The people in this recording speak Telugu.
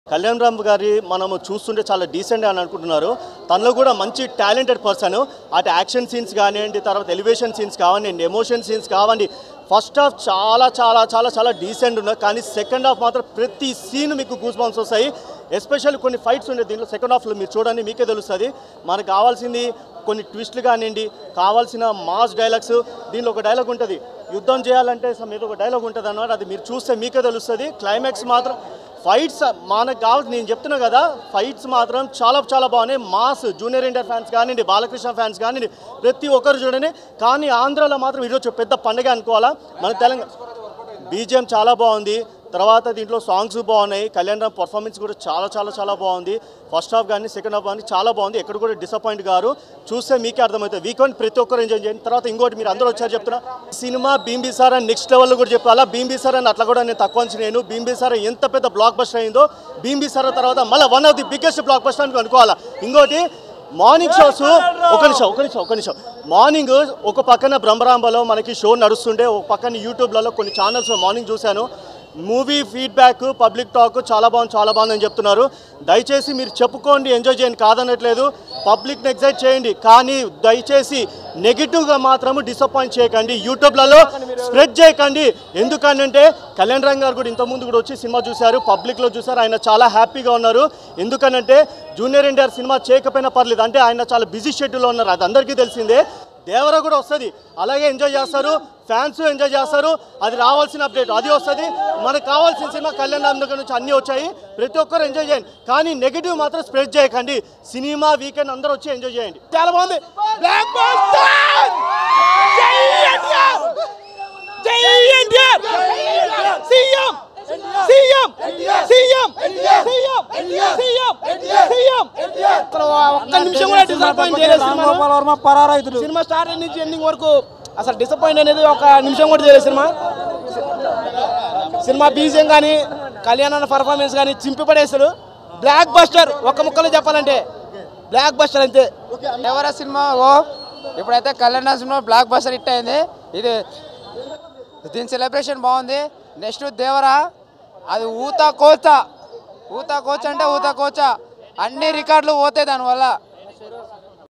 కళ్యాణ్ రామ్ గారి మనము చూస్తుంటే చాలా డీసెంట్ అని అనుకుంటున్నారు తనలో కూడా మంచి టాలెంటెడ్ పర్సన్ అటు యాక్షన్ సీన్స్ కానివ్వండి తర్వాత ఎలివేషన్ సీన్స్ కానివ్వండి ఎమోషన్ సీన్స్ కావండి ఫస్ట్ హాఫ్ చాలా చాలా చాలా చాలా డీసెంట్ ఉన్నాయి కానీ సెకండ్ హాఫ్ మాత్రం ప్రతి సీన్ మీకు గూస్ బంప్స్ వస్తాయి ఎస్పెషల్లీ కొన్ని ఫైట్స్ ఉన్నాయి దీంట్లో సెకండ్ హాఫ్లో మీరు చూడండి మీకే తెలుస్తుంది మనకు కావాల్సింది కొన్ని ట్విస్ట్లు కానివ్వండి కావాల్సిన మాస్ డైలాగ్స్ దీనిలో ఒక డైలాగ్ ఉంటుంది యుద్ధం చేయాలంటే మీద ఒక డైలాగ్ ఉంటుంది అన్నమాట అది మీరు చూస్తే మీకే తెలుస్తుంది క్లైమాక్స్ మాత్రం ఫైట్స్ మనకు కావాలి నేను చెప్తున్నా కదా ఫైట్స్ మాత్రం చాలా చాలా బాగున్నాయి మాస్ జూనియర్ ఇండియర్ ఫ్యాన్స్ కానివ్వండి బాలకృష్ణ ఫ్యాన్స్ కానివ్వండి ప్రతి ఒక్కరు చూడండి కానీ ఆంధ్రాలో మాత్రం ఈరోజు పెద్ద పండుగ అనుకోవాలా మన తెలంగాణ బీజిఎం చాలా బాగుంది తర్వాత దీంట్లో సాంగ్స్ బాగున్నాయి కళ్యాణ్ రామ్ పర్ఫార్మెన్స్ కూడా చాలా చాలా చాలా బాగుంది ఫస్ట్ హాఫ్ కానీ సెకండ్ హాఫ్ కానీ చాలా బాగుంది ఎక్కడ కూడా డిసప్పాయింట్ గారు చూస్తే మీకే అర్థమవుతుంది వీకెండ్ ప్రతి ఒక్కరు ఎంజాయ్ చేయండి తర్వాత ఇంకోటి మీరు అందరూ వచ్చారు చెప్తున్నా సినిమా భీంబీ సార్ అని నెక్స్ట్ లెవెల్లో కూడా చెప్పాలా భీంబీ సార్ అని అట్లా కూడా నేను తక్కువ అంచనా నేను భీంబీ సార్ ఎంత పెద్ద బ్లాక్ బస్టర్ అయిందో భీంబీ సార్ తర్వాత మళ్ళీ one of the biggest blockbuster అని అనుకోవాలా ఇంకోటి మార్నింగ్ షోస్ ఒక నిమిషం ఒక నిమిషం ఒక నిమిషం మార్నింగ్ ఒక పక్కన బ్రహ్మరాంబలో మనకి షో నడుస్తుండే ఒక పక్కన యూట్యూబ్లలో కొన్ని ఛానల్స్ మార్నింగ్ చూశాను మూవీ ఫీడ్బ్యాక్ పబ్లిక్ టాక్ చాలా బాగుంది చాలా బాగుందని చెప్తున్నారు దయచేసి మీరు చెప్పుకోండి ఎంజాయ్ చేయండి కాదనట్లేదు పబ్లిక్ని ఎగ్జైట్ చేయండి కానీ దయచేసి నెగిటివ్గా మాత్రం డిసప్పాయింట్ చేయకండి యూట్యూబ్లలో స్ప్రెడ్ చేయకండి ఎందుకనంటే కళ్యాణ్ రంగ్ గారు కూడా ఇంతకుముందు కూడా వచ్చి సినిమా చూశారు పబ్లిక్లో చూశారు ఆయన చాలా హ్యాపీగా ఉన్నారు ఎందుకనంటే జూనియర్ ఎన్టీఆర్ సినిమా చేయకపోయినా పర్లేదు అంటే ఆయన చాలా బిజీ షెడ్యూల్లో ఉన్నారు అది అందరికీ తెలిసిందే దేవర కూడా వస్తుంది అలాగే ఎంజాయ్ చేస్తారు ఫ్యాన్స్ ఎంజాయ్ చేస్తారు అది రావాల్సిన అప్డేట్ అది వస్తుంది మనకు కావాల్సిన సినిమా కళ్యాణ్ రామ్ దగ్గర నుంచి అన్నీ వచ్చాయి ప్రతి ఒక్కరు ఎంజాయ్ చేయండి కానీ నెగిటివ్ మాత్రం స్ప్రెడ్ చేయకండి సినిమా వీకెండ్ అందరూ వచ్చి ఎంజాయ్ చేయండి చాలా బాగుంది బ్లాక్ బస్టర్ జై ఎన్టీఆర్ జై NTR CM CM CM CM CM CM అసలు ఒక్క నిమిషం కూడా డిసప్పాయింట్ చేయలేదు గోపాల్ వర్మ పరారైతుడు సినిమా స్టార్ట్ నుంచి ఎండింగ్ వరకు అసలు డిసప్పాయింట్ అనేది ఒక నిమిషం కూడా చేయలేదు సినిమా సినిమా బీజియం కానీ కళ్యాణ్ అన్న పర్ఫార్మెన్స్ కానీ చింపి పడేస్తాడు బ్లాక్ బస్టర్ ఒక్క ముక్కలో చెప్పాలంటే బ్లాక్ బస్టర్ అంతే ఎవర సినిమా ఓ ఇప్పుడైతే Kalyan cinema blockbuster hit అయింది ఇది దీని సెలబ్రేషన్ బాగుంది నెక్స్ట్ దేవరా అది ఊతా కోచ ఊతా కోచ్ అంటే ఊతా కోచ అన్ని రికార్డులు పోతాయి దానివల్ల